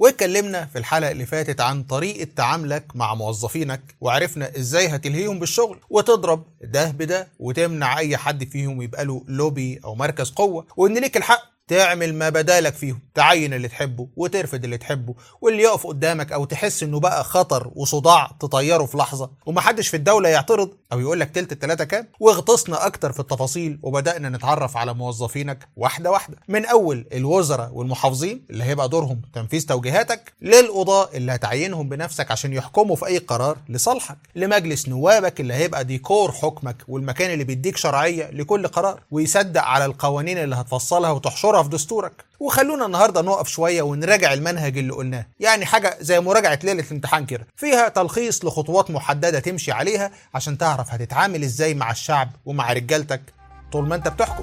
واتكلمنا في الحلقة اللي فاتت عن طريقة تعاملك مع موظفينك وعرفنا ازاي هتلهيهم بالشغل وتضرب ده بده وتمنع اي حد فيهم يبقى له لوبي او مركز قوة وان ليك الحق تعمل ما بدالك فيهم تعين اللي تحبه وترفض اللي تحبه واللي يقف قدامك او تحس انه بقى خطر وصداع تطيره في لحظه ومحدش في الدوله يعترض او يقول لك تلت التلاته كام وغطسنا اكتر في التفاصيل وبدانا نتعرف على موظفينك واحده واحده من اول الوزراء والمحافظين اللي هيبقى دورهم تنفيذ توجيهاتك للقضاء اللي هتعينهم بنفسك عشان يحكموا في اي قرار لصالحك لمجلس نوابك اللي هيبقى ديكور حكمك والمكان اللي بيديك شرعيه لكل قرار ويصدق على القوانين اللي هتفصلها وتحشرها في دستورك وخلونا النهارده نقف شويه ونراجع المنهج اللي قلناه يعني حاجه زي مراجعه ليله الامتحان كده فيها تلخيص لخطوات محدده تمشي عليها عشان تعرف هتتعامل ازاي مع الشعب ومع رجالتك طول ما انت بتحكم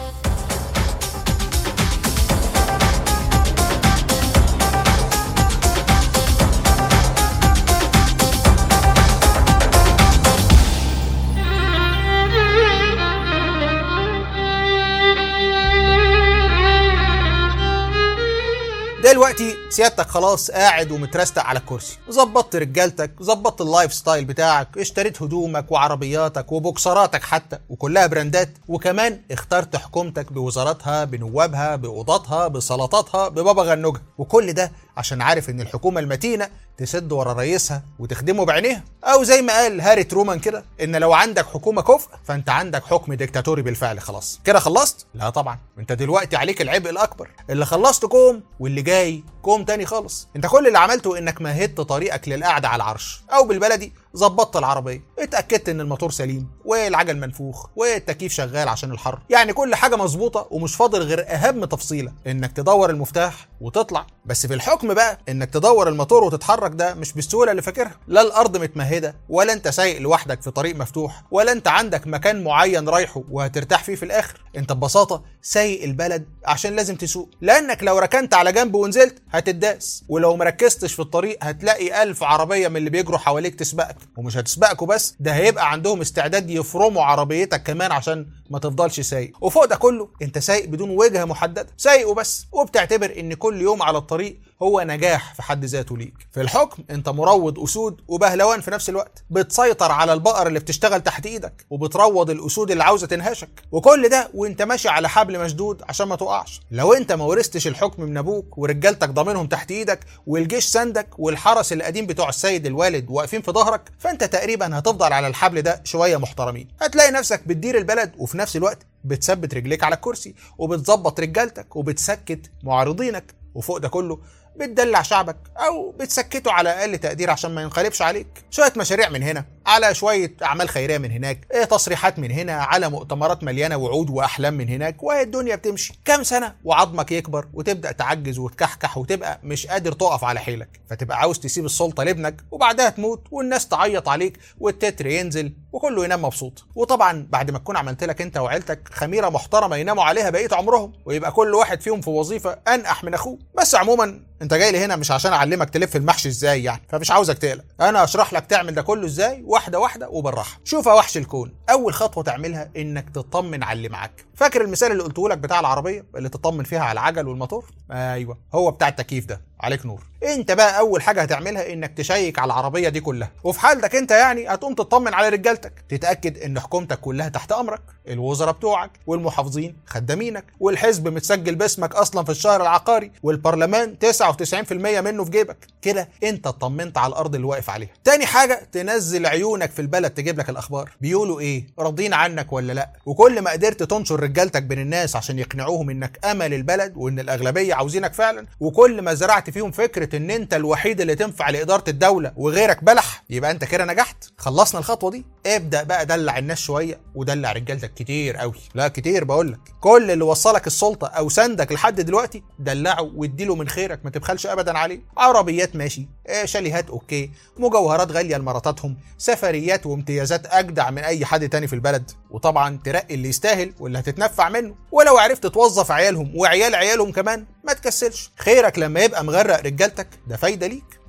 دلوقتي سيادتك خلاص قاعد ومترستق على الكرسي ظبطت رجالتك ظبطت اللايف ستايل بتاعك اشتريت هدومك وعربياتك وبوكسراتك حتى وكلها براندات وكمان اخترت حكومتك بوزاراتها بنوابها بقضاتها بسلطاتها ببابا غنوجها وكل ده عشان عارف ان الحكومه المتينه تسد ورا رئيسها وتخدمه بعينيها او زي ما قال هاري ترومان كده ان لو عندك حكومه كفء فانت عندك حكم ديكتاتوري بالفعل خلاص كده خلصت لا طبعا انت دلوقتي عليك العبء الاكبر اللي خلصت كوم واللي جاي كوم تاني خالص انت كل اللي عملته انك مهدت طريقك للقعده على العرش او بالبلدي ظبطت العربيه اتاكدت ان الموتور سليم والعجل منفوخ والتكييف شغال عشان الحر يعني كل حاجه مظبوطه ومش فاضل غير اهم تفصيله انك تدور المفتاح وتطلع بس في الحكم بقى انك تدور الموتور وتتحرك ده مش بالسهوله اللي فاكرها لا الارض متمهده ولا انت سايق لوحدك في طريق مفتوح ولا انت عندك مكان معين رايحه وهترتاح فيه في الاخر انت ببساطه سايق البلد عشان لازم تسوق لانك لو ركنت على جنب ونزلت هتداس ولو مركزتش في الطريق هتلاقي ألف عربيه من اللي بيجروا حواليك تسبقك ومش هتسبقكوا بس ده هيبقى عندهم استعداد يفرموا عربيتك كمان عشان ما تفضلش سايق وفوق ده كله انت سايق بدون وجهه محدده سايق وبس وبتعتبر ان كل يوم على الطريق هو نجاح في حد ذاته ليك في الحكم انت مروض اسود وبهلوان في نفس الوقت بتسيطر على البقر اللي بتشتغل تحت ايدك وبتروض الاسود اللي عاوزه تنهشك وكل ده وانت ماشي على حبل مشدود عشان ما تقعش لو انت ما ورثتش الحكم من ابوك ورجالتك ضامنهم تحت ايدك والجيش سندك والحرس القديم بتوع السيد الوالد واقفين في ظهرك فانت تقريبا هتفضل على الحبل ده شويه محترمين هتلاقي نفسك بتدير البلد وفي نفس الوقت بتثبت رجليك على الكرسي وبتظبط رجالتك وبتسكت معارضينك وفوق ده كله بتدلع شعبك او بتسكته على اقل تقدير عشان ما ينقلبش عليك شويه مشاريع من هنا على شويه اعمال خيريه من هناك ايه تصريحات من هنا على مؤتمرات مليانه وعود واحلام من هناك وهي الدنيا بتمشي كام سنه وعظمك يكبر وتبدا تعجز وتكحكح وتبقى مش قادر تقف على حيلك فتبقى عاوز تسيب السلطه لابنك وبعدها تموت والناس تعيط عليك والتتر ينزل وكله ينام مبسوط وطبعا بعد ما تكون عملت لك انت وعيلتك خميره محترمه يناموا عليها بقيه عمرهم ويبقى كل واحد فيهم في وظيفه انقح من اخوه بس عموما انت جاي لي هنا مش عشان اعلمك تلف المحشي ازاي يعني فمش عاوزك تقلق انا اشرح لك تعمل ده كله ازاي واحده واحده وبالراحه شوف يا وحش الكون اول خطوه تعملها انك تطمن على اللي معاك فاكر المثال اللي قلته لك بتاع العربيه اللي تطمن فيها على العجل والموتور ايوه هو بتاع التكييف ده عليك نور انت بقى اول حاجه هتعملها انك تشيك على العربيه دي كلها وفي حالتك انت يعني هتقوم تطمن على رجالتك تتاكد ان حكومتك كلها تحت امرك الوزراء بتوعك والمحافظين خدامينك والحزب متسجل باسمك اصلا في الشهر العقاري والبرلمان 99% منه في جيبك كده انت اطمنت على الارض اللي واقف عليها تاني حاجه تنزل عيونك في البلد تجيب لك الاخبار بيقولوا ايه راضين عنك ولا لا وكل ما قدرت تنشر رجالتك بين الناس عشان يقنعوهم انك امل البلد وان الاغلبيه عاوزينك فعلا وكل ما زرعت فيهم فكره ان انت الوحيد اللي تنفع لاداره الدوله وغيرك بلح يبقى انت كده نجحت خلصنا الخطوه دي ابدا بقى دلع الناس شويه ودلع رجالتك كتير قوي لا كتير بقول لك كل اللي وصلك السلطه او سندك لحد دلوقتي دلعه واديله من خيرك ما تبخلش ابدا عليه عربيات ماشي آه شاليهات اوكي مجوهرات غاليه لمراتاتهم سفريات وامتيازات اجدع من اي حد تاني في البلد وطبعا ترقي اللي يستاهل واللي هتتنفع منه ولو عرفت توظف عيالهم وعيال عيالهم كمان ما تكسلش خيرك لما يبقى مغرق رجالتك ده فايده ليك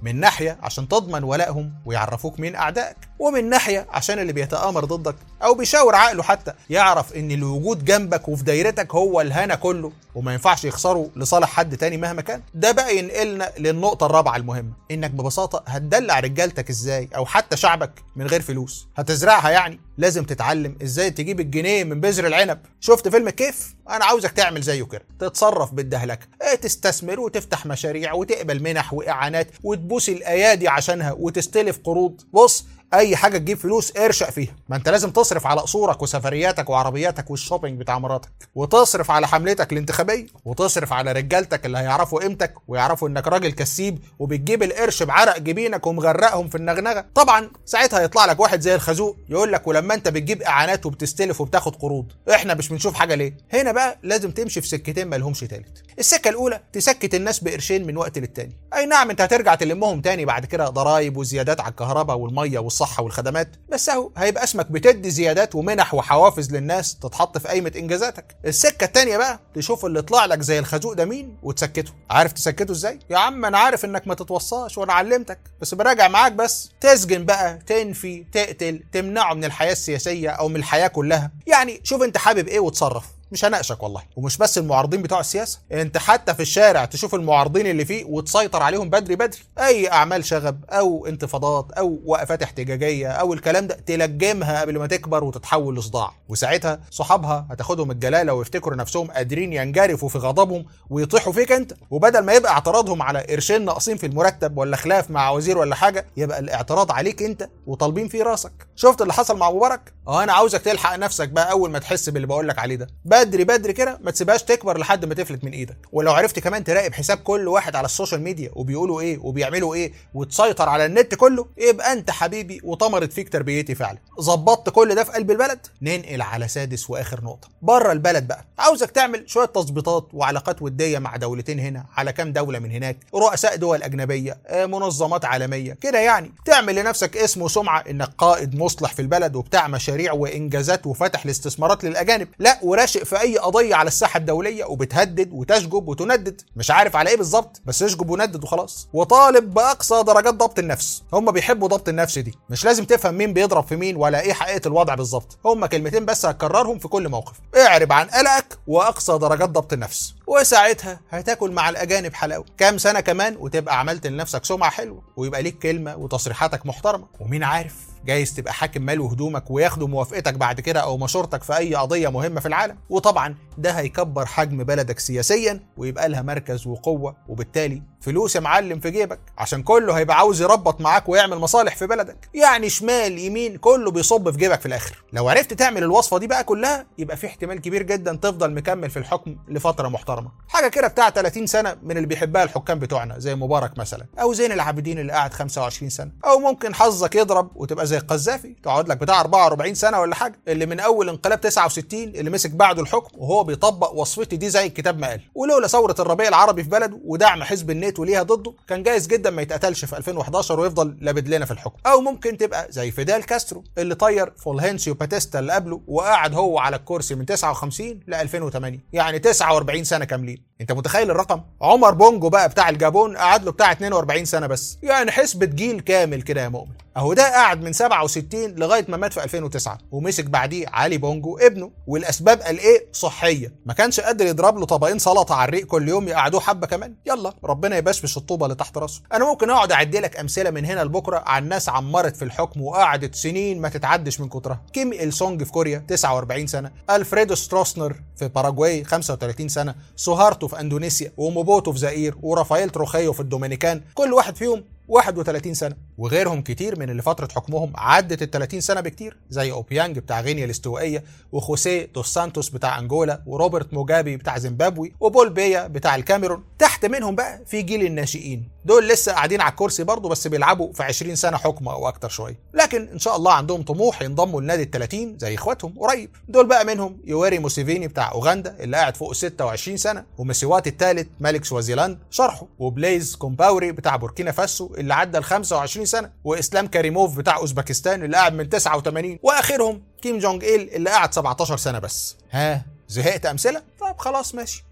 من ناحيه عشان تضمن ولائهم ويعرفوك مين اعدائك ومن ناحيه عشان اللي بيتآمر ضدك او بيشاور عقله حتى يعرف ان الوجود جنبك وفي دايرتك هو الهنا كله وما ينفعش يخسره لصالح حد تاني مهما كان ده بقى ينقلنا للنقطه الرابعه المهمه انك ببساطه هتدلع رجالتك ازاي او حتى شعبك من غير فلوس هتزرعها يعني لازم تتعلم ازاي تجيب الجنيه من بذر العنب شفت فيلم كيف انا عاوزك تعمل زيه كده تتصرف بالدهلكه ايه تستثمر وتفتح مشاريع وتقبل منح واعانات وتبوس الايادي عشانها وتستلف قروض بص اي حاجه تجيب فلوس ارشق فيها ما انت لازم تصرف على قصورك وسفرياتك وعربياتك والشوبينج بتاع مراتك وتصرف على حملتك الانتخابيه وتصرف على رجالتك اللي هيعرفوا قيمتك ويعرفوا انك راجل كسيب وبتجيب القرش بعرق جبينك ومغرقهم في النغنغه طبعا ساعتها يطلع لك واحد زي الخازوق يقول لك ولما انت بتجيب اعانات وبتستلف وبتاخد قروض احنا مش بنشوف حاجه ليه هنا بقى لازم تمشي في سكتين مالهمش تالت السكه الاولى تسكت الناس بقرشين من وقت للتاني اي نعم انت هترجع تلمهم تاني بعد كده ضرايب وزيادات على الكهرباء والميه والصحه والخدمات بس اهو هيبقى اسمك بتدي زيادات ومنح وحوافز للناس تتحط في قائمه انجازاتك السكه التانيه بقى تشوف اللي طلع لك زي الخازوق ده مين وتسكته عارف تسكته ازاي يا عم انا عارف انك ما تتوصاش وانا علمتك بس براجع معاك بس تسجن بقى تنفي تقتل تمنعه من الحياه السياسيه او من الحياه كلها يعني شوف انت حابب ايه وتصرف مش هناقشك والله ومش بس المعارضين بتوع السياسه انت حتى في الشارع تشوف المعارضين اللي فيه وتسيطر عليهم بدري بدري اي اعمال شغب او انتفاضات او وقفات احتجاجيه او الكلام ده تلجمها قبل ما تكبر وتتحول لصداع وساعتها صحابها هتاخدهم الجلاله ويفتكروا نفسهم قادرين ينجرفوا في غضبهم ويطيحوا فيك انت وبدل ما يبقى اعتراضهم على قرشين ناقصين في المرتب ولا خلاف مع وزير ولا حاجه يبقى الاعتراض عليك انت وطالبين فيه راسك شفت اللي حصل مع مبارك اه انا عاوزك تلحق نفسك بقى اول ما تحس باللي بقول لك عليه ده بدري بدري كده ما تسيبهاش تكبر لحد ما تفلت من ايدك ولو عرفت كمان تراقب حساب كل واحد على السوشيال ميديا وبيقولوا ايه وبيعملوا ايه وتسيطر على النت كله يبقى انت حبيبي وطمرت فيك تربيتي فعلا ظبطت كل ده في قلب البلد ننقل على سادس واخر نقطه بره البلد بقى عاوزك تعمل شويه تظبيطات وعلاقات وديه مع دولتين هنا على كام دوله من هناك رؤساء دول اجنبيه آه، منظمات عالميه كده يعني تعمل لنفسك اسم وسمعه انك قائد مصلح في البلد وبتاع مشاريع وانجازات وفتح الاستثمارات للاجانب لا وراشق في اي قضيه على الساحه الدوليه وبتهدد وتشجب وتندد مش عارف على ايه بالظبط بس اشجب وندد وخلاص وطالب باقصى درجات ضبط النفس هم بيحبوا ضبط النفس دي مش لازم تفهم مين بيضرب في مين ولا ايه حقيقه الوضع بالظبط هم كلمتين بس هتكررهم في كل موقف اعرب عن قلقك واقصى درجات ضبط النفس وساعتها هتاكل مع الاجانب حلاوه كام سنه كمان وتبقى عملت لنفسك سمعه حلوه ويبقى ليك كلمه وتصريحاتك محترمه ومين عارف جايز تبقى حاكم مال وهدومك وياخدوا موافقتك بعد كده او مشورتك في اي قضيه مهمه في العالم وطبعا ده هيكبر حجم بلدك سياسيا ويبقى لها مركز وقوه وبالتالي فلوس يا معلم في جيبك عشان كله هيبقى عاوز يربط معاك ويعمل مصالح في بلدك يعني شمال يمين كله بيصب في جيبك في الاخر لو عرفت تعمل الوصفه دي بقى كلها يبقى في احتمال كبير جدا تفضل مكمل في الحكم لفتره محترمه حاجه كده بتاع 30 سنه من اللي بيحبها الحكام بتوعنا زي مبارك مثلا او زين العابدين اللي قاعد 25 سنه او ممكن حظك يضرب وتبقى زي القذافي تقعد لك بتاع 44 سنه ولا حاجه اللي من اول انقلاب 69 اللي مسك بعده الحكم وهو بيطبق وصفتي دي زي الكتاب ما قال ولولا ثوره الربيع العربي في بلده ودعم حزب الناتو ليها ضده كان جايز جدا ما يتقتلش في 2011 ويفضل لابد لنا في الحكم او ممكن تبقى زي فيدال كاسترو اللي طير فولهنسيو باتيستا اللي قبله وقعد هو على الكرسي من 59 ل 2008 يعني 49 سنه كاملين انت متخيل الرقم عمر بونجو بقى بتاع الجابون قعد له بتاع 42 سنه بس يعني حسبة جيل كامل كده يا مؤمن اهو ده قعد من 67 لغايه ما مات في 2009 ومسك بعديه علي بونجو ابنه والاسباب قال ايه صحيه ما كانش قادر يضرب له طبقين سلطه على الريق كل يوم يقعدوه حبه كمان يلا ربنا يبشبش الطوبه اللي تحت راسه انا ممكن اقعد اعدي لك امثله من هنا لبكره عن ناس عمرت في الحكم وقعدت سنين ما تتعدش من كترها كيم إل سونج في كوريا 49 سنه الفريدو ستروسنر في باراجواي 35 سنه سوهارتو في اندونيسيا وموبوتو في زئير ورافائيل تروخيو في الدومينيكان كل واحد فيهم 31 سنه وغيرهم كتير من اللي فتره حكمهم عدت ال 30 سنه بكتير زي اوبيانج بتاع غينيا الاستوائيه وخوسيه دوس سانتوس بتاع انجولا وروبرت موجابي بتاع زيمبابوي وبول بيا بتاع الكاميرون تحت منهم بقى في جيل الناشئين دول لسه قاعدين على الكرسي برضه بس بيلعبوا في 20 سنه حكم او اكتر شويه لكن ان شاء الله عندهم طموح ينضموا لنادي ال 30 زي اخواتهم قريب دول بقى منهم يواري موسيفيني بتاع اوغندا اللي قاعد فوق 26 سنه ومسيوات الثالث ملك سوازيلاند شرحه وبليز كومباوري بتاع بوركينا فاسو اللي عدى ال 25 سنه واسلام كريموف بتاع اوزبكستان اللي قاعد من 89 واخرهم كيم جونج ايل اللي قاعد 17 سنه بس ها زهقت امثله طب خلاص ماشي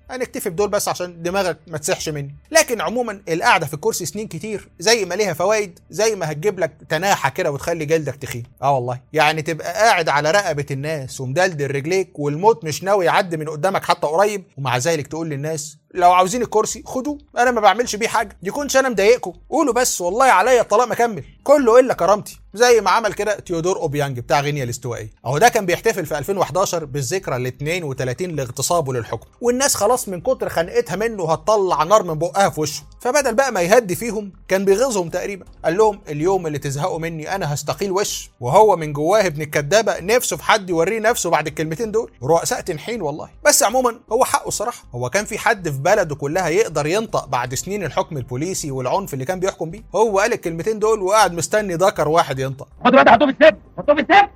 هنكتفي بدول بس عشان دماغك ما تسحش مني لكن عموما القعده في الكرسي سنين كتير زي ما ليها فوائد زي ما هتجيب لك تناحه كده وتخلي جلدك تخين اه والله يعني تبقى قاعد على رقبه الناس ومدلدل رجليك والموت مش ناوي يعدي من قدامك حتى قريب ومع ذلك تقول للناس لو عاوزين الكرسي خدوه انا ما بعملش بيه حاجه يكونش انا مضايقكم قولوا بس والله عليا الطلاق مكمل كله الا كرامتي زي ما عمل كده تيودور اوبيانج بتاع غينيا الاستوائيه اهو ده كان بيحتفل في 2011 بالذكرى ال 32 لاغتصابه للحكم والناس خلاص من كتر خنقتها منه هتطلع نار من بقها في وشه فبدل بقى ما يهدي فيهم كان بيغيظهم تقريبا قال لهم اليوم اللي تزهقوا مني انا هستقيل وش وهو من جواه ابن الكدابه نفسه في حد يوريه نفسه بعد الكلمتين دول رؤساء تنحين والله بس عموما هو حقه الصراحه هو كان في حد في بلده كلها يقدر ينطق بعد سنين الحكم البوليسي والعنف اللي كان بيحكم بيه هو قال الكلمتين دول وقاعد مستني ذكر واحد ينطق خدوا بقى حطوه في السجن حطوه في السجن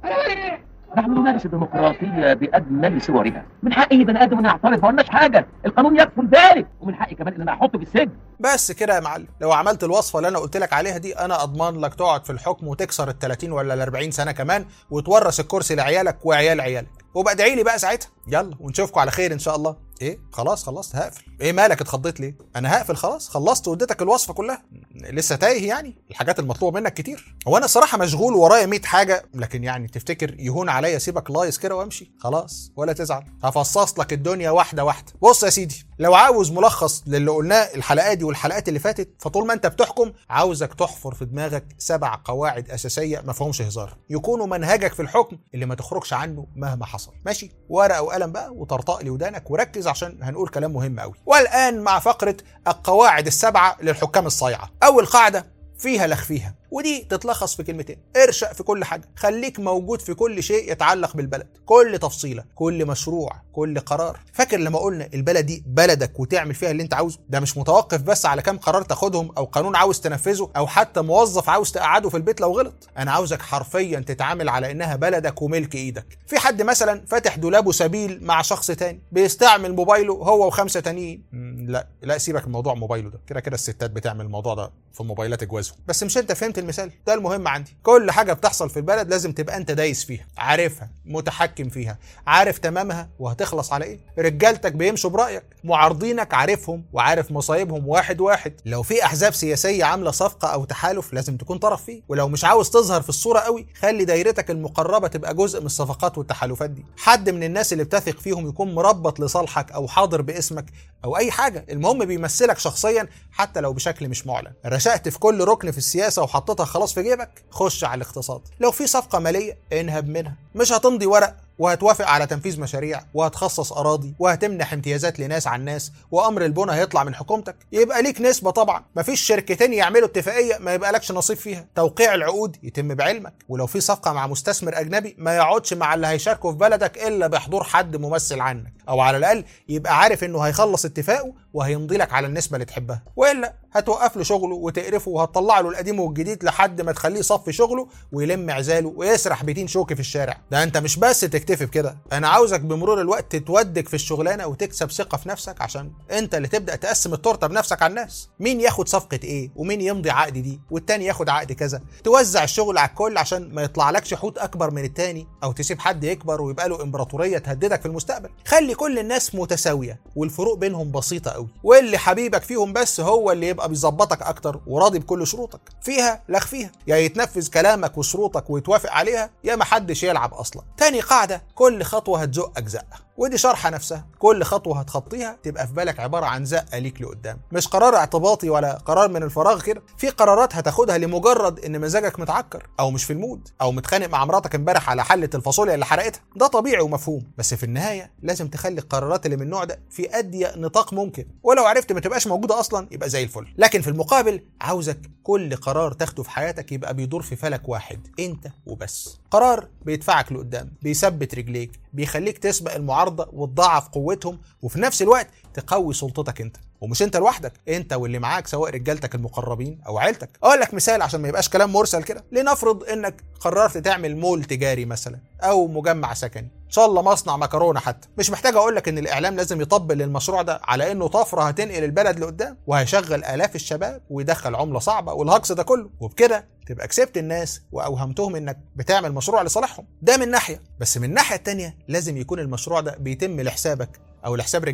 نحن نمارس الديمقراطية بأجمل صورها من حق أي بني آدم أن يعترض ما قلناش حاجة القانون يكفل ذلك ومن حقي كمان أن أنا أحطه في السجن بس كده يا معلم لو عملت الوصفه اللي انا قلت لك عليها دي انا اضمن لك تقعد في الحكم وتكسر ال 30 ولا ال 40 سنه كمان وتورث الكرسي لعيالك وعيال عيالك وبقى ادعي لي بقى ساعتها يلا ونشوفكم على خير ان شاء الله ايه خلاص خلصت هقفل ايه مالك اتخضيت ليه انا هقفل خلاص خلصت واديتك الوصفه كلها لسه تايه يعني الحاجات المطلوبه منك كتير هو انا الصراحه مشغول ورايا 100 حاجه لكن يعني تفتكر يهون عليا اسيبك لايص كده وامشي خلاص ولا تزعل هفصص لك الدنيا واحده واحده بص يا سيدي لو عاوز ملخص للي قلناه الحلقات دي والحلقات اللي فاتت فطول ما انت بتحكم عاوزك تحفر في دماغك سبع قواعد اساسيه ما فيهمش هزار يكونوا منهجك في الحكم اللي ما تخرجش عنه مهما حصل ماشي ورقه وقلم بقى وطرطق لي ودانك وركز عشان هنقول كلام مهم قوي والان مع فقره القواعد السبعه للحكام الصايعه اول قاعده فيها لخ فيها ودي تتلخص في كلمتين ارشق في كل حاجه خليك موجود في كل شيء يتعلق بالبلد كل تفصيله كل مشروع كل قرار فاكر لما قلنا البلد دي بلدك وتعمل فيها اللي انت عاوزه ده مش متوقف بس على كام قرار تاخدهم او قانون عاوز تنفذه او حتى موظف عاوز تقعده في البيت لو غلط انا عاوزك حرفيا تتعامل على انها بلدك وملك ايدك في حد مثلا فاتح دولابه سبيل مع شخص تاني بيستعمل موبايله هو وخمسه تانيين مم، لا لا سيبك من موضوع موبايله ده كده كده الستات بتعمل الموضوع ده في موبايلات جوازهم بس مش انت فهمت المثال ده المهم عندي كل حاجه بتحصل في البلد لازم تبقى انت دايس فيها عارفها متحكم فيها عارف تمامها وهتخلص على ايه رجالتك بيمشوا برايك معارضينك عارفهم وعارف مصايبهم واحد واحد لو في احزاب سياسيه عامله صفقه او تحالف لازم تكون طرف فيه ولو مش عاوز تظهر في الصوره قوي خلي دايرتك المقربه تبقى جزء من الصفقات والتحالفات دي حد من الناس اللي بتثق فيهم يكون مربط لصالحك او حاضر باسمك او اي حاجه المهم بيمثلك شخصيا حتى لو بشكل مش معلن رشقت في كل ركن في السياسه وحطيتها خلاص في جيبك خش على الاقتصاد لو في صفقه ماليه انهب منها مش هتمضي ورق وهتوافق على تنفيذ مشاريع وهتخصص اراضي وهتمنح امتيازات لناس عن ناس وامر البنى هيطلع من حكومتك يبقى ليك نسبه طبعا مفيش شركتين يعملوا اتفاقيه ما يبقى لكش نصيب فيها توقيع العقود يتم بعلمك ولو في صفقه مع مستثمر اجنبي ما يقعدش مع اللي هيشاركوا في بلدك الا بحضور حد ممثل عنك او على الاقل يبقى عارف انه هيخلص اتفاقه وهيمضي لك على النسبه اللي تحبها والا هتوقف له شغله وتقرفه وهتطلع له القديم والجديد لحد ما تخليه يصفي شغله ويلم عزاله ويسرح بيتين شوكي في الشارع ده انت مش بس تكتفي بكده انا عاوزك بمرور الوقت تتودك في الشغلانه وتكسب ثقه في نفسك عشان انت اللي تبدا تقسم التورته بنفسك على الناس مين ياخد صفقه ايه ومين يمضي عقد دي والتاني ياخد عقد كذا توزع الشغل على الكل عشان ما يطلعلكش حوت اكبر من التاني او تسيب حد يكبر ويبقى له امبراطوريه تهددك في المستقبل خلي كل الناس متساويه والفروق بينهم بسيطه قوي واللي حبيبك فيهم بس هو اللي يبقى بيظبطك اكتر وراضي بكل شروطك فيها لغ فيها يا يتنفذ كلامك وشروطك ويتوافق عليها يا محدش يلعب اصلا تاني قاعده كل خطوه هتزقك زقه ودي شرحة نفسها كل خطوة هتخطيها تبقى في بالك عبارة عن زقة ليك لقدام مش قرار اعتباطي ولا قرار من الفراغ كده في قرارات هتاخدها لمجرد ان مزاجك متعكر او مش في المود او متخانق مع مراتك امبارح على حلة الفاصوليا اللي حرقتها ده طبيعي ومفهوم بس في النهاية لازم تخلي القرارات اللي من النوع ده في اضيق نطاق ممكن ولو عرفت ما تبقاش موجودة اصلا يبقى زي الفل لكن في المقابل عاوزك كل قرار تاخده في حياتك يبقى بيدور في فلك واحد انت وبس قرار بيدفعك لقدام بيثبت رجليك بيخليك تسبق المعارضه وتضاعف قوتهم وفي نفس الوقت تقوي سلطتك انت ومش انت لوحدك انت واللي معاك سواء رجالتك المقربين او عيلتك اقول لك مثال عشان ما يبقاش كلام مرسل كده لنفرض انك قررت تعمل مول تجاري مثلا او مجمع سكني ان شاء الله مصنع مكرونه حتى مش محتاج اقول لك ان الاعلام لازم يطبل للمشروع ده على انه طفره هتنقل البلد لقدام وهيشغل الاف الشباب ويدخل عمله صعبه والهجص ده كله وبكده تبقى كسبت الناس واوهمتهم انك بتعمل مشروع لصالحهم ده من ناحيه بس من الناحيه التانيه لازم يكون المشروع ده بيتم لحسابك او لحساب رجالتك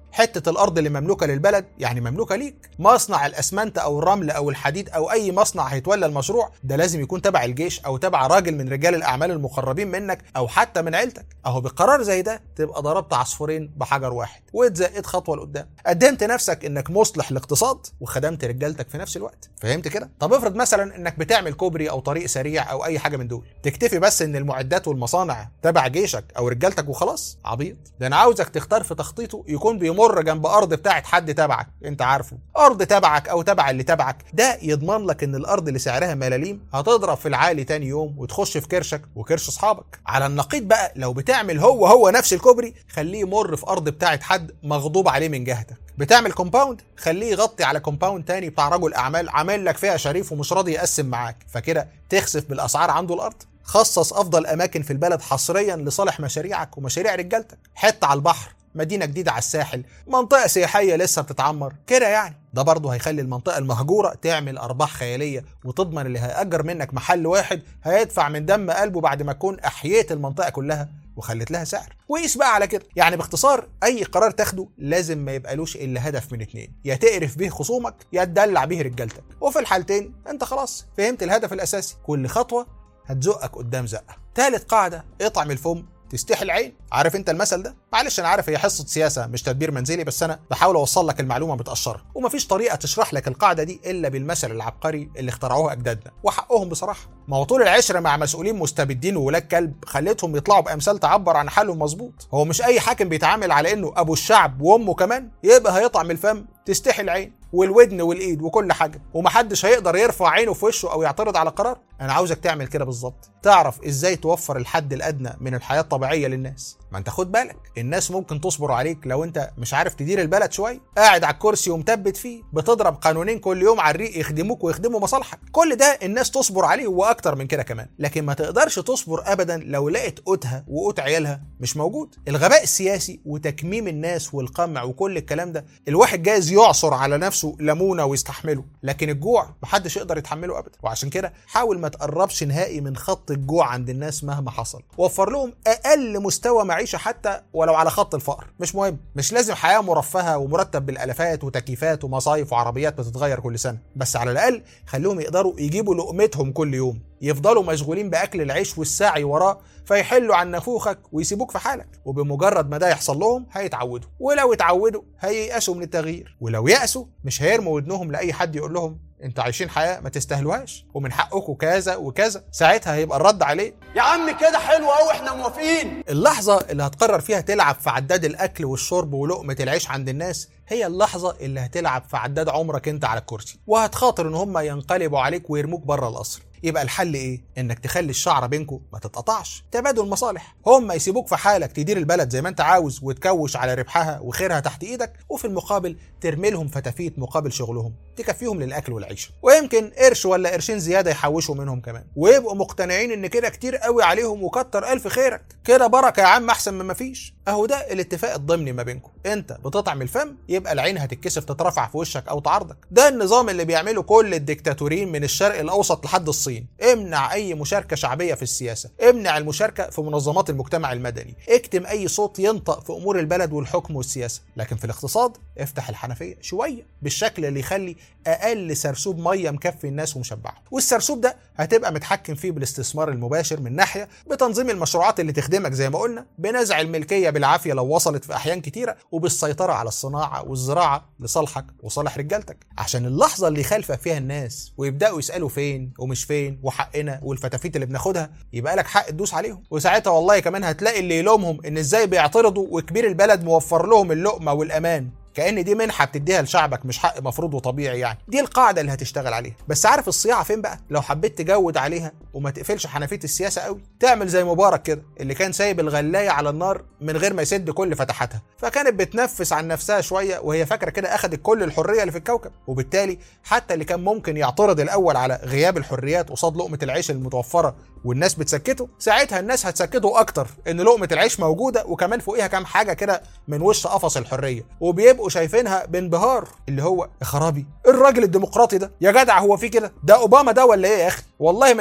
حته الارض اللي مملوكه للبلد يعني مملوكه ليك مصنع الاسمنت او الرمل او الحديد او اي مصنع هيتولى المشروع ده لازم يكون تبع الجيش او تبع راجل من رجال الاعمال المقربين منك او حتى من عيلتك اهو بقرار زي ده تبقى ضربت عصفورين بحجر واحد واتزقيت خطوه لقدام قدمت نفسك انك مصلح لاقتصاد وخدمت رجالتك في نفس الوقت فهمت كده طب افرض مثلا انك بتعمل كوبري او طريق سريع او اي حاجه من دول تكتفي بس ان المعدات والمصانع تبع جيشك او رجالتك وخلاص عبيط ده انا عاوزك تختار في تخطيطه يكون بيمر جنب ارض بتاعت حد تبعك انت عارفه ارض تبعك او تبع اللي تبعك ده يضمن لك ان الارض اللي سعرها ملاليم هتضرب في العالي تاني يوم وتخش في كرشك وكرش اصحابك على النقيض بقى لو بتعمل هو هو نفس الكوبري خليه يمر في ارض بتاعت حد مغضوب عليه من جهتك بتعمل كومباوند خليه يغطي على كومباوند تاني بتاع رجل اعمال عامل لك فيها شريف ومش راضي يقسم معاك فكده تخسف بالاسعار عنده الارض خصص افضل اماكن في البلد حصريا لصالح مشاريعك ومشاريع رجالتك حته على البحر مدينه جديده على الساحل منطقه سياحيه لسه بتتعمر كده يعني ده برضه هيخلي المنطقه المهجوره تعمل ارباح خياليه وتضمن اللي هيأجر منك محل واحد هيدفع من دم قلبه بعد ما تكون احييت المنطقه كلها وخلت لها سعر وقيس بقى على كده يعني باختصار اي قرار تاخده لازم ما يبقالوش الا هدف من اتنين يا تقرف بيه خصومك يا تدلع بيه رجالتك وفي الحالتين انت خلاص فهمت الهدف الاساسي كل خطوه هتزقك قدام زقه تالت قاعده اطعم الفم تستحي العين عارف انت المثل ده معلش انا عارف هي حصه سياسه مش تدبير منزلي بس انا بحاول اوصل لك المعلومه متقشره ومفيش طريقه تشرح لك القاعده دي الا بالمثل العبقري اللي اخترعوه اجدادنا وحقهم بصراحه ما هو طول العشره مع مسؤولين مستبدين وولاد كلب خلتهم يطلعوا بامثال تعبر عن حالهم مظبوط هو مش اي حاكم بيتعامل على انه ابو الشعب وامه كمان يبقى هيطعم الفم تستحي العين والودن والايد وكل حاجه ومحدش هيقدر يرفع عينه في وشه او يعترض على قرار انا عاوزك تعمل كده بالظبط تعرف ازاي توفر الحد الادنى من الحياه الطبيعيه للناس ما انت خد بالك الناس ممكن تصبر عليك لو انت مش عارف تدير البلد شويه قاعد على الكرسي ومثبت فيه بتضرب قانونين كل يوم على الريق يخدموك ويخدموا مصالحك كل ده الناس تصبر عليه واكتر من كده كمان لكن ما تقدرش تصبر ابدا لو لقيت قوتها وقوت عيالها مش موجود الغباء السياسي وتكميم الناس والقمع وكل الكلام ده الواحد جايز يعصر على نفسه ليمونه ويستحمله لكن الجوع محدش يقدر يتحمله ابدا وعشان كده حاول ما تقربش نهائي من خط الجوع عند الناس مهما حصل وفر لهم اقل مستوى معيشه حتى ولو على خط الفقر مش مهم مش لازم حياه مرفهه ومرتب بالالافات وتكييفات ومصايف وعربيات بتتغير كل سنه بس على الاقل خليهم يقدروا يجيبوا لقمتهم كل يوم يفضلوا مشغولين باكل العيش والسعي وراه فيحلوا عن نفوخك ويسيبوك في حالك وبمجرد ما ده يحصل لهم هيتعودوا ولو اتعودوا هييأسوا من التغيير ولو يأسوا مش هيرموا ودنهم لاي حد يقول لهم انتوا عايشين حياه ما تستاهلوهاش ومن حقكم كذا وكذا ساعتها هيبقى الرد عليه يا عم كده حلو قوي احنا موافقين اللحظه اللي هتقرر فيها تلعب في عداد الاكل والشرب ولقمه العيش عند الناس هي اللحظه اللي هتلعب في عداد عمرك انت على الكرسي وهتخاطر ان هم ينقلبوا عليك ويرموك بره القصر يبقى الحل ايه؟ انك تخلي الشعره بينكم ما تتقطعش، تبادل مصالح، هم يسيبوك في حالك تدير البلد زي ما انت عاوز وتكوش على ربحها وخيرها تحت ايدك، وفي المقابل ترمي لهم فتافيت مقابل شغلهم، تكفيهم للاكل والعيشه، ويمكن قرش ولا قرشين زياده يحوشوا منهم كمان، ويبقوا مقتنعين ان كده كتير قوي عليهم وكتر الف خيرك، كده بركه يا عم احسن من ما فيش، اهو ده الاتفاق الضمني ما بينكم، انت بتطعم الفم يبقى العين هتتكسف تترفع في وشك او تعارضك، ده النظام اللي بيعمله كل الديكتاتورين من الشرق الاوسط لحد الصين الصين امنع اي مشاركه شعبيه في السياسه امنع المشاركه في منظمات المجتمع المدني اكتم اي صوت ينطق في امور البلد والحكم والسياسه لكن في الاقتصاد افتح الحنفيه شويه بالشكل اللي يخلي اقل سرسوب ميه مكفي الناس ومشبعه والسرسوب ده هتبقى متحكم فيه بالاستثمار المباشر من ناحيه بتنظيم المشروعات اللي تخدمك زي ما قلنا بنزع الملكيه بالعافيه لو وصلت في احيان كتيره وبالسيطره على الصناعه والزراعه لصالحك وصالح رجالتك عشان اللحظه اللي خالفه فيها الناس ويبداوا يسالوا فين ومش فين وحقنا والفتافيت اللي بناخدها يبقى لك حق تدوس عليهم وساعتها والله كمان هتلاقي اللي يلومهم ان ازاي بيعترضوا وكبير البلد موفر لهم اللقمه والامان كان دي منحه بتديها لشعبك مش حق مفروض وطبيعي يعني دي القاعده اللي هتشتغل عليها بس عارف الصياعه فين بقى لو حبيت تجود عليها وما تقفلش حنفيه السياسه قوي تعمل زي مبارك كده اللي كان سايب الغلايه على النار من غير ما يسد كل فتحاتها فكانت بتنفس عن نفسها شويه وهي فاكره كده اخذت كل الحريه اللي في الكوكب وبالتالي حتى اللي كان ممكن يعترض الاول على غياب الحريات قصاد لقمه العيش المتوفره والناس بتسكته ساعتها الناس هتسكته اكتر ان لقمه العيش موجوده وكمان فوقيها كام حاجه كده من وش قفص الحريه وبيبقوا شايفينها بانبهار اللي هو يا خرابي الراجل الديمقراطي ده يا جدع هو في كده ده اوباما ده ولا ايه يا اخي والله ما نستحق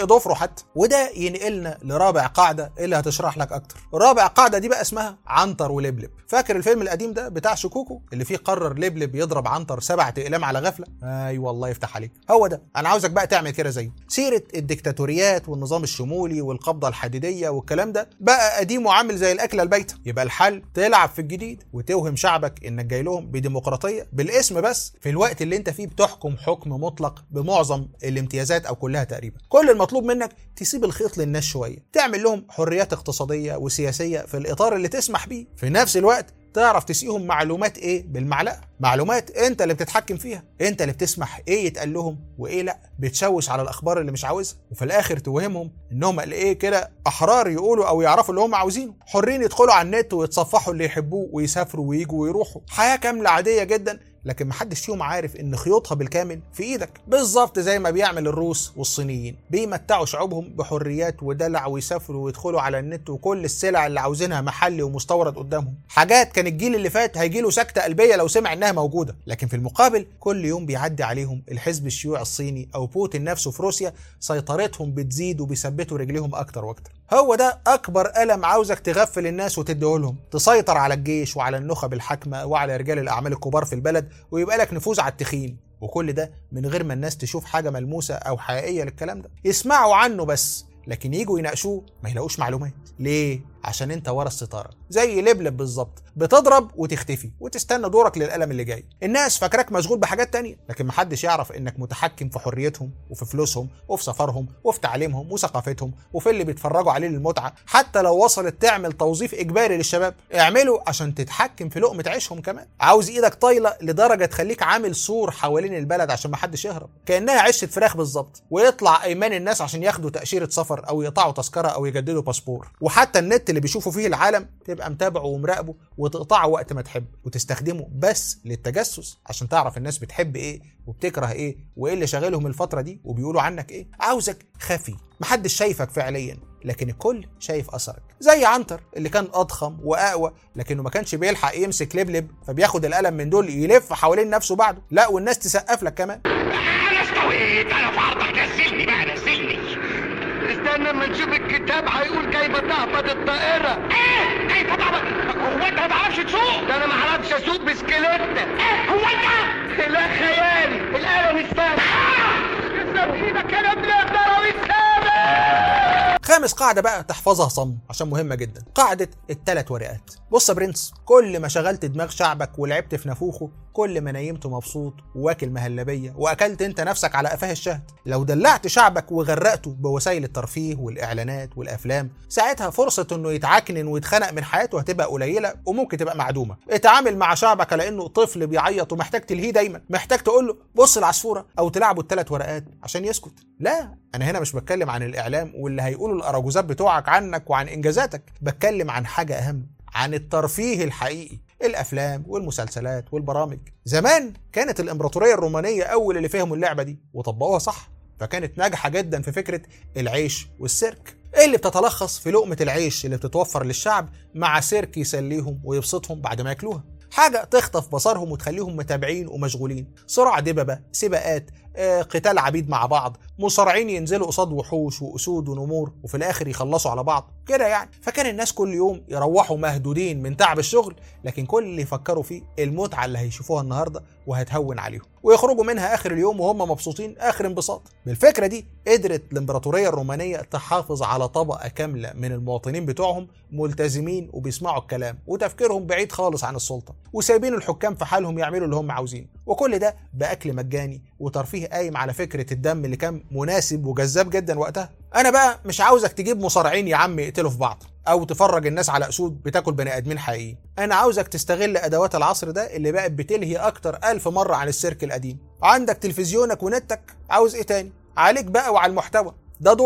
ضفره حتى وده ينقلنا لرابع قاعده اللي هتشرح لك اكتر رابع قاعده دي بقى اسمها عنتر ولبلب فاكر الفيلم القديم ده بتاع شكوكو اللي فيه قرر لبلب يضرب عنتر سبع اقلام على غفله اي أيوة والله يفتح عليك هو ده انا عاوزك بقى تعمل كده زيه سيره الديكتاتوريات والنظام الشمولي والقبضه الحديديه والكلام ده بقى قديم وعامل زي الاكله البايته يبقى الحل تلعب في الجديد وتوهم شعبك انك جاي لهم بديمقراطيه بالاسم بس في الوقت اللي انت فيه بتحكم حكم مطلق بمعظم الامتيازات او كلها تقريبا كل المطلوب منك تسيب الخيط للناس شويه تعمل لهم حريات اقتصاديه وسياسيه في الاطار اللي تسمح بيه في نفس الوقت تعرف تسقيهم معلومات ايه بالمعلقه معلومات انت اللي بتتحكم فيها انت اللي بتسمح ايه يتقال لهم وايه لا بتشوش على الاخبار اللي مش عاوزها وفي الاخر توهمهم انهم قال ايه كده احرار يقولوا او يعرفوا اللي هم عاوزينه حرين يدخلوا على النت ويتصفحوا اللي يحبوه ويسافروا ويجوا ويروحوا حياه كامله عاديه جدا لكن محدش فيهم عارف ان خيوطها بالكامل في ايدك بالظبط زي ما بيعمل الروس والصينيين بيمتعوا شعوبهم بحريات ودلع ويسافروا ويدخلوا على النت وكل السلع اللي عاوزينها محلي ومستورد قدامهم حاجات كان الجيل اللي فات هيجي له سكته قلبيه لو سمع انها موجوده لكن في المقابل كل يوم بيعدي عليهم الحزب الشيوعي الصيني او بوتين نفسه في روسيا سيطرتهم بتزيد وبيثبتوا رجليهم اكتر واكتر هو ده اكبر الم عاوزك تغفل الناس وتديهولهم تسيطر على الجيش وعلى النخب الحاكمه وعلى رجال الاعمال الكبار في البلد ويبقى لك نفوذ على التخين وكل ده من غير ما الناس تشوف حاجه ملموسه او حقيقيه للكلام ده يسمعوا عنه بس لكن يجوا يناقشوه ما يلاقوش معلومات ليه عشان انت ورا الستاره زي لبلب بالظبط بتضرب وتختفي وتستنى دورك للقلم اللي جاي الناس فاكراك مشغول بحاجات تانية لكن محدش يعرف انك متحكم في حريتهم وفي فلوسهم وفي سفرهم وفي تعليمهم وثقافتهم وفي اللي بيتفرجوا عليه للمتعه حتى لو وصلت تعمل توظيف اجباري للشباب اعمله عشان تتحكم في لقمه عيشهم كمان عاوز ايدك طايله لدرجه تخليك عامل سور حوالين البلد عشان محدش يهرب كانها عشه فراخ بالظبط ويطلع ايمان الناس عشان ياخدوا تاشيره سفر او يقطعوا تذكره او يجددوا باسبور وحتى النت اللي بيشوفوا فيه العالم تبقى متابعه ومراقبه وتقطعه وقت ما تحب وتستخدمه بس للتجسس عشان تعرف الناس بتحب ايه وبتكره ايه وايه اللي شاغلهم الفتره دي وبيقولوا عنك ايه عاوزك خفي محدش شايفك فعليا لكن الكل شايف اثرك زي عنتر اللي كان اضخم واقوى لكنه ما كانش بيلحق يمسك لبلب فبياخد القلم من دول يلف حوالين نفسه بعده لا والناس تسقف لك كمان انا استويت انا في عرضك نزلني بقى نزلني استنى اما نشوف الكتاب هيقول كيف تهبط الطائرة ايه كيف تعبط هو انت ما تعرفش تسوق ده انا ما اعرفش اسوق بسكليتة ايه هو انت لا خيالي القلم استنى يسلم ايدك يا نبلة يا ضرب السابق خامس قاعدة بقى تحفظها صم عشان مهمة جدا قاعدة التلات ورقات بص يا برنس كل ما شغلت دماغ شعبك ولعبت في نافوخه كل ما نيمته مبسوط واكل مهلبية واكلت انت نفسك على قفاه الشهد لو دلعت شعبك وغرقته بوسائل الترفيه والاعلانات والافلام ساعتها فرصة انه يتعكنن ويتخنق من حياته هتبقى قليلة وممكن تبقى معدومة اتعامل مع شعبك على انه طفل بيعيط ومحتاج تلهيه دايما محتاج تقول له بص العصفورة او تلعبه التلات ورقات عشان يسكت لا انا هنا مش بتكلم عن الاعلام واللي هيقولوا الاراجوزات بتوعك عنك وعن انجازاتك بتكلم عن حاجه اهم عن الترفيه الحقيقي الافلام والمسلسلات والبرامج زمان كانت الامبراطوريه الرومانيه اول اللي فهموا اللعبه دي وطبقوها صح فكانت ناجحه جدا في فكره العيش والسيرك اللي بتتلخص في لقمه العيش اللي بتتوفر للشعب مع سيرك يسليهم ويبسطهم بعد ما ياكلوها حاجة تخطف بصرهم وتخليهم متابعين ومشغولين صراع دببة سباقات آه، قتال عبيد مع بعض مصارعين ينزلوا قصاد وحوش واسود ونمور وفي الاخر يخلصوا على بعض كده يعني فكان الناس كل يوم يروحوا مهدودين من تعب الشغل لكن كل اللي يفكروا فيه المتعه اللي هيشوفوها النهارده وهتهون عليهم ويخرجوا منها اخر اليوم وهم مبسوطين اخر انبساط بالفكره دي قدرت الامبراطوريه الرومانيه تحافظ على طبقه كامله من المواطنين بتوعهم ملتزمين وبيسمعوا الكلام وتفكيرهم بعيد خالص عن السلطه وسايبين الحكام في حالهم يعملوا اللي هم عاوزينه وكل ده باكل مجاني وترفيه قايم على فكره الدم اللي كان مناسب وجذاب جدا وقتها انا بقى مش عاوزك تجيب مصارعين يا عم يقتلوا في بعض او تفرج الناس على اسود بتاكل بني ادمين حقيقيين انا عاوزك تستغل ادوات العصر ده اللي بقت بتلهي اكتر الف مره عن السيرك القديم عندك تلفزيونك ونتك عاوز ايه تاني عليك بقى وعلى المحتوى ده دورك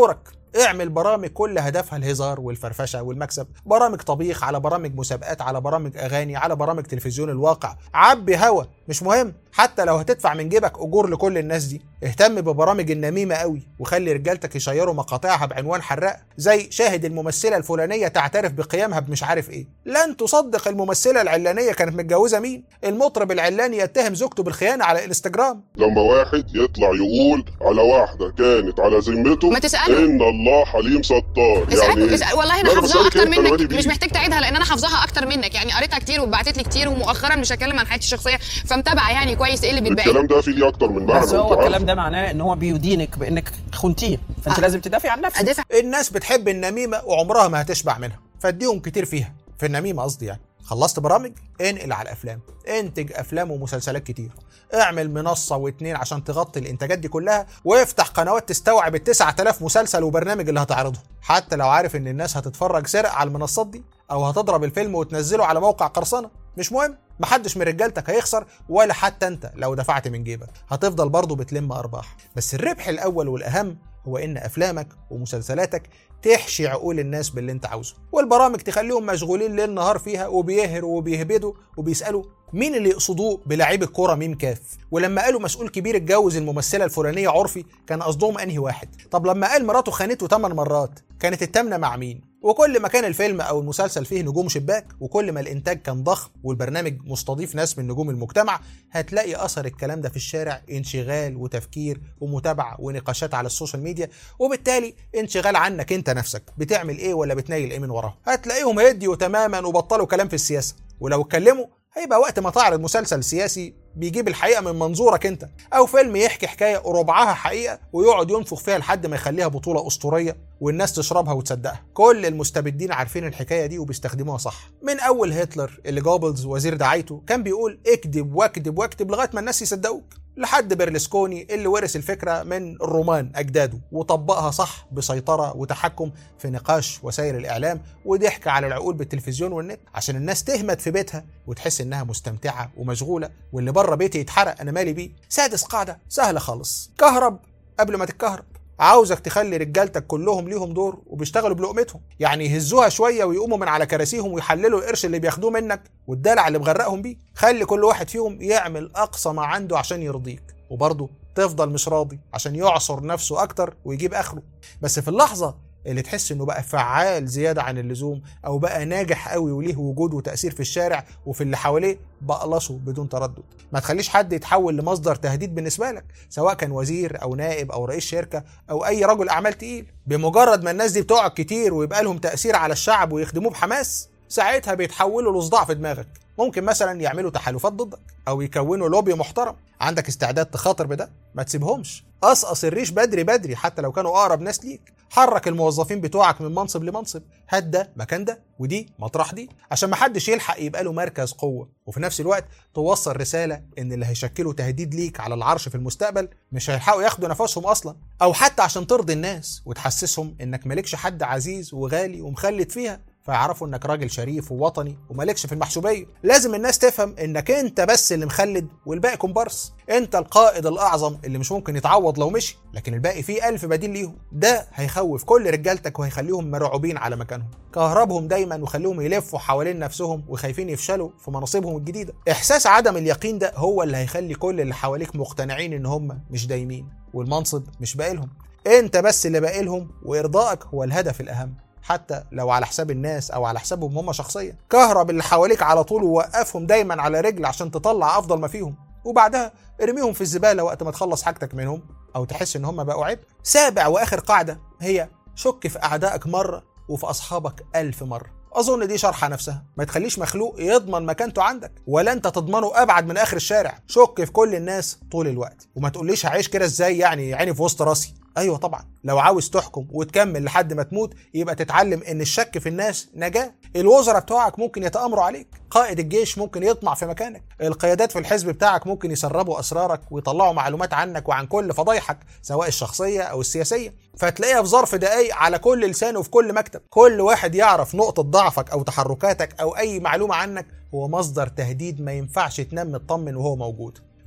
اعمل برامج كل هدفها الهزار والفرفشه والمكسب برامج طبيخ على برامج مسابقات على برامج اغاني على برامج تلفزيون الواقع عبي هوا مش مهم حتى لو هتدفع من جيبك اجور لكل الناس دي اهتم ببرامج النميمه قوي وخلي رجالتك يشيروا مقاطعها بعنوان حراق زي شاهد الممثله الفلانيه تعترف بقيامها بمش عارف ايه لن تصدق الممثله العلانيه كانت متجوزه مين المطرب العلاني يتهم زوجته بالخيانه على الانستجرام لما واحد يطلع يقول على واحدة كانت على ذمته ما تسأله. إن الله حليم ستار اسأله اسأل والله انا لا، حافظاها بسألك اكتر أنت، أنا مالي منك بيه. مش محتاج تعيدها لان انا حافظاها اكتر منك يعني قريتها كتير وبعتت لي كتير ومؤخرا مش هتكلم عن حياتي الشخصيه فمتابعه يعني كويس ايه اللي بيتبقى الكلام ده فيه ليه أكتر من معنى بس هو أنت عارف. الكلام ده معناه ان هو بيدينك بانك خنتيه فانت آه. لازم تدافع عن نفسك ادافع الناس بتحب النميمه وعمرها ما هتشبع منها فاديهم كتير فيها في النميمه قصدي يعني خلصت برامج انقل على الافلام انتج افلام ومسلسلات كتير اعمل منصه واتنين عشان تغطي الانتاجات دي كلها وافتح قنوات تستوعب ال 9000 مسلسل وبرنامج اللي هتعرضهم حتى لو عارف ان الناس هتتفرج سرق على المنصات دي او هتضرب الفيلم وتنزله على موقع قرصنه مش مهم محدش من رجالتك هيخسر ولا حتى انت لو دفعت من جيبك هتفضل برضه بتلم ارباح بس الربح الاول والاهم هو ان افلامك ومسلسلاتك تحشي عقول الناس باللي انت عاوزه والبرامج تخليهم مشغولين ليل نهار فيها وبيهروا وبيهبدوا وبيسالوا مين اللي يقصدوه بلعيب الكوره ميم كاف ولما قالوا مسؤول كبير اتجوز الممثله الفلانيه عرفي كان قصدهم انهي واحد طب لما قال مراته خانته 8 مرات كانت التامنه مع مين وكل ما كان الفيلم او المسلسل فيه نجوم شباك وكل ما الانتاج كان ضخم والبرنامج مستضيف ناس من نجوم المجتمع هتلاقي اثر الكلام ده في الشارع انشغال وتفكير ومتابعه ونقاشات على السوشيال ميديا وبالتالي انشغال عنك انت نفسك بتعمل ايه ولا بتنيل ايه من وراه هتلاقيهم هديوا تماما وبطلوا كلام في السياسه ولو اتكلموا هيبقى وقت ما تعرض مسلسل سياسي بيجيب الحقيقه من منظورك انت او فيلم يحكي حكايه ربعها حقيقه ويقعد ينفخ فيها لحد ما يخليها بطوله اسطوريه والناس تشربها وتصدقها كل المستبدين عارفين الحكايه دي وبيستخدموها صح من اول هتلر اللي جوبلز وزير دعايته كان بيقول اكذب واكذب واكذب لغايه ما الناس يصدقوك لحد بيرلسكوني اللي ورث الفكره من الرومان اجداده وطبقها صح بسيطره وتحكم في نقاش وسائل الاعلام وضحك على العقول بالتلفزيون والنت عشان الناس تهمت في بيتها وتحس انها مستمتعه ومشغوله واللي بره بيتي يتحرق انا مالي بيه سادس قاعده سهله خالص كهرب قبل ما تتكهرب عاوزك تخلي رجالتك كلهم ليهم دور وبيشتغلوا بلقمتهم يعني يهزوها شويه ويقوموا من على كراسيهم ويحللوا القرش اللي بياخدوه منك والدلع اللي مغرقهم بيه خلي كل واحد فيهم يعمل اقصى ما عنده عشان يرضيك وبرضه تفضل مش راضي عشان يعصر نفسه اكتر ويجيب اخره بس في اللحظه اللي تحس انه بقى فعال زياده عن اللزوم او بقى ناجح قوي وليه وجود وتاثير في الشارع وفي اللي حواليه بقلصه بدون تردد ما تخليش حد يتحول لمصدر تهديد بالنسبه لك سواء كان وزير او نائب او رئيس شركه او اي رجل اعمال تقيل بمجرد ما الناس دي بتقعد كتير ويبقى لهم تاثير على الشعب ويخدموه بحماس ساعتها بيتحولوا لصداع في دماغك ممكن مثلا يعملوا تحالفات ضدك او يكونوا لوبي محترم عندك استعداد تخاطر بده ما تسيبهمش قصقص الريش بدري بدري حتى لو كانوا اقرب ناس ليك حرك الموظفين بتوعك من منصب لمنصب هات ده مكان ده ودي مطرح دي عشان ما حدش يلحق يبقى له مركز قوه وفي نفس الوقت توصل رساله ان اللي هيشكلوا تهديد ليك على العرش في المستقبل مش هيلحقوا ياخدوا نفسهم اصلا او حتى عشان ترضي الناس وتحسسهم انك مالكش حد عزيز وغالي ومخلد فيها فيعرفوا انك راجل شريف ووطني ومالكش في المحسوبيه لازم الناس تفهم انك انت بس اللي مخلد والباقي كومبارس انت القائد الاعظم اللي مش ممكن يتعوض لو مشي لكن الباقي فيه ألف بديل ليهم ده هيخوف كل رجالتك وهيخليهم مرعوبين على مكانهم كهربهم دايما وخليهم يلفوا حوالين نفسهم وخايفين يفشلوا في مناصبهم الجديده احساس عدم اليقين ده هو اللي هيخلي كل اللي حواليك مقتنعين ان هم مش دايمين والمنصب مش باقي لهم انت بس اللي باقي لهم وارضائك هو الهدف الاهم حتى لو على حساب الناس او على حسابهم هم شخصيا كهرب اللي حواليك على طول ووقفهم دايما على رجل عشان تطلع افضل ما فيهم وبعدها ارميهم في الزباله وقت ما تخلص حاجتك منهم او تحس ان هم بقوا عبء سابع واخر قاعده هي شك في اعدائك مره وفي اصحابك ألف مره اظن دي شرحه نفسها ما تخليش مخلوق يضمن مكانته عندك ولا انت تضمنه ابعد من اخر الشارع شك في كل الناس طول الوقت وما تقوليش هعيش كده ازاي يعني عيني في وسط راسي ايوه طبعا لو عاوز تحكم وتكمل لحد ما تموت يبقى تتعلم ان الشك في الناس نجاه الوزراء بتوعك ممكن يتامروا عليك قائد الجيش ممكن يطمع في مكانك القيادات في الحزب بتاعك ممكن يسربوا اسرارك ويطلعوا معلومات عنك وعن كل فضايحك سواء الشخصيه او السياسيه فتلاقيها في ظرف دقايق على كل لسان وفي كل مكتب كل واحد يعرف نقطه ضعفك او تحركاتك او اي معلومه عنك هو مصدر تهديد ما ينفعش تنام مطمن وهو موجود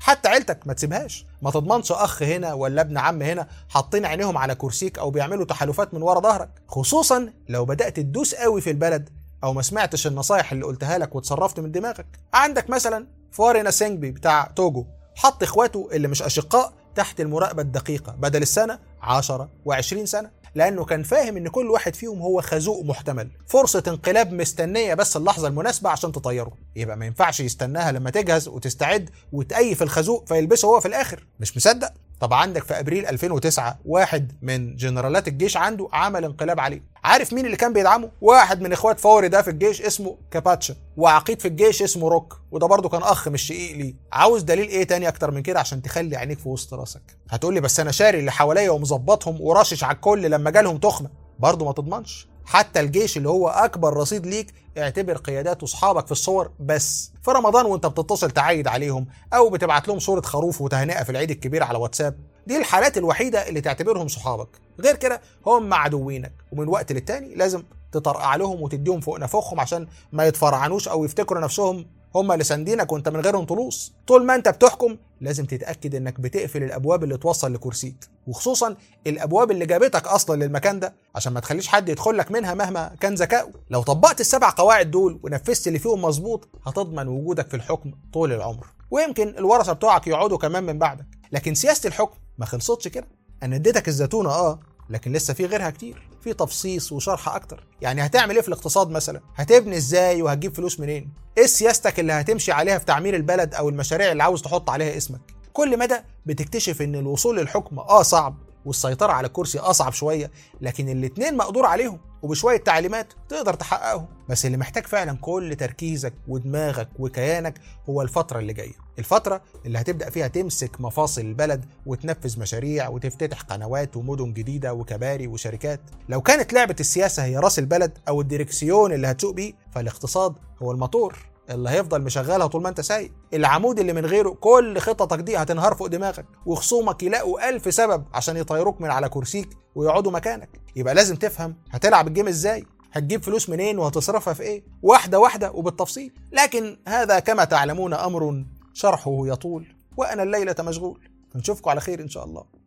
حتى عيلتك ما تسيبهاش ما تضمنش اخ هنا ولا ابن عم هنا حاطين عينيهم على كرسيك او بيعملوا تحالفات من ورا ظهرك خصوصا لو بدات تدوس قوي في البلد او ما سمعتش النصايح اللي قلتها لك وتصرفت من دماغك عندك مثلا فارينا سينجبي بتاع توجو حط اخواته اللي مش اشقاء تحت المراقبة الدقيقة بدل السنة 10 و20 سنة لأنه كان فاهم إن كل واحد فيهم هو خازوق محتمل فرصة انقلاب مستنية بس اللحظة المناسبة عشان تطيره يبقى ما ينفعش يستناها لما تجهز وتستعد وتأيف الخازوق فيلبسه هو في الآخر مش مصدق طب عندك في ابريل 2009 واحد من جنرالات الجيش عنده عمل انقلاب عليه عارف مين اللي كان بيدعمه واحد من اخوات فوري ده في الجيش اسمه كاباتشا وعقيد في الجيش اسمه روك وده برضه كان اخ مش شقيق ليه عاوز دليل ايه تاني اكتر من كده عشان تخلي عينيك في وسط راسك هتقول لي بس انا شاري اللي حواليا ومظبطهم وراشش على الكل لما جالهم تخمه برضه ما تضمنش حتى الجيش اللي هو اكبر رصيد ليك اعتبر قيادات واصحابك في الصور بس في رمضان وانت بتتصل تعايد عليهم او بتبعت لهم صوره خروف وتهنئه في العيد الكبير على واتساب دي الحالات الوحيده اللي تعتبرهم صحابك غير كده هم عدوينك ومن وقت للتاني لازم تطرقع لهم وتديهم فوق نفوخهم عشان ما يتفرعنوش او يفتكروا نفسهم هم اللي ساندينك وانت من غيرهم طلوس طول ما انت بتحكم لازم تتاكد انك بتقفل الابواب اللي توصل لكرسيك وخصوصا الابواب اللي جابتك اصلا للمكان ده عشان ما تخليش حد يدخل لك منها مهما كان ذكائه لو طبقت السبع قواعد دول ونفذت اللي فيهم مظبوط هتضمن وجودك في الحكم طول العمر ويمكن الورثه بتوعك يقعدوا كمان من بعدك لكن سياسه الحكم ما خلصتش كده انا اديتك الزتونه اه لكن لسه في غيرها كتير في تفصيص وشرح اكتر يعني هتعمل ايه في الاقتصاد مثلا هتبني ازاي وهتجيب فلوس منين ايه سياستك اللي هتمشي عليها في تعمير البلد او المشاريع اللي عاوز تحط عليها اسمك كل مدى بتكتشف ان الوصول للحكم اه صعب والسيطرة على الكرسي أصعب شوية لكن الاتنين مقدور عليهم وبشوية تعليمات تقدر تحققهم بس اللي محتاج فعلا كل تركيزك ودماغك وكيانك هو الفترة اللي جاية الفترة اللي هتبدأ فيها تمسك مفاصل البلد وتنفذ مشاريع وتفتتح قنوات ومدن جديدة وكباري وشركات لو كانت لعبة السياسة هي راس البلد أو الديركسيون اللي هتسوق بيه فالاقتصاد هو الموتور اللي هيفضل مشغلها طول ما انت سايق العمود اللي من غيره كل خططك دي هتنهار فوق دماغك وخصومك يلاقوا ألف سبب عشان يطيروك من على كرسيك ويقعدوا مكانك يبقى لازم تفهم هتلعب الجيم ازاي هتجيب فلوس منين وهتصرفها في ايه واحدة واحدة وبالتفصيل لكن هذا كما تعلمون أمر شرحه يطول وأنا الليلة مشغول نشوفكم على خير إن شاء الله